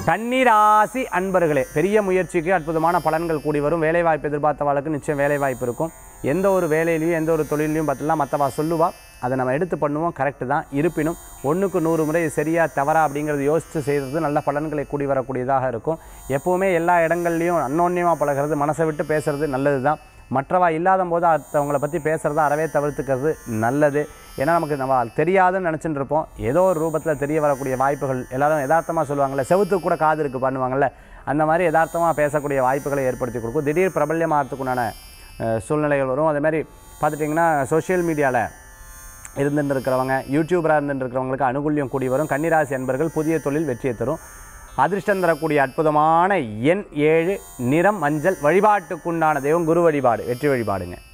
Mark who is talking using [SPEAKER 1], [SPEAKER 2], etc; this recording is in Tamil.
[SPEAKER 1] கன்னிராசி அன்பர்களே பெரிய முயற்சிக்கு அற்புதமான பலன்கள் கூடி வரும் வேலைவாய்ப்பு எதிர்பார்த்தவாளுக்கு நிச்சயம் வேலைவாய்ப்பு இருக்கும் எந்த ஒரு வேலையிலையும் எந்த ஒரு தொழிலையும் பார்த்தலாம் மற்றவா சொல்லுவா அதை நம்ம எடுத்து பண்ணுவோம் கரெக்டு தான் இருப்பினும் ஒன்றுக்கு நூறு முறை இது சரியா தவறா அப்படிங்கிறது யோசித்து செய்கிறது நல்ல பலன்களை கூடி வரக்கூடியதாக இருக்கும் எப்போவுமே எல்லா இடங்கள்லையும் அன்னோன்யமாக பழகிறது மனசை விட்டு பேசுறது நல்லது தான் மற்றவா இல்லாத போது அடுத்தவங்கள பற்றி பேசுகிறத அறவே தவிர்த்துக்கிறது நல்லது ஏன்னா நமக்கு நம்ம தெரியாதுன்னு நினச்சிட்டு இருப்போம் ஏதோ ஒரு ரூபத்தில் தெரிய வரக்கூடிய வாய்ப்புகள் எல்லாரும் யதார்த்தமாக சொல்லுவாங்கள்ல செவுத்துக்கு கூட காது இருக்குது பண்ணுவாங்கள்ல அந்த மாதிரி யதார்த்தமாக பேசக்கூடிய வாய்ப்புகளை ஏற்படுத்தி கொடுக்கும் திடீர் பிரபல்யமாகறதுக்குண்டான அஹ், சூழ்நிலைகள் வரும் அதே மாதிரி பார்த்துட்டிங்கன்னா சோஷியல் மீடியாவில் இருந்துட்டு இருக்கிறவங்க யூடியூபராக இருந்துட்டு இருக்கிறவங்களுக்கு அனுகூல்யம் கூடி வரும் கன்னிராசி என்பர்கள் புதிய தொழில் வெற்றியை தரும் அதிர்ஷ்டம் தரக்கூடிய அற்புதமான எண் ஏழு நிறம் மஞ்சள் வழிபாட்டுக்குண்டான தெய்வம் குரு வழிபாடு வெற்றி வழிபாடுங்க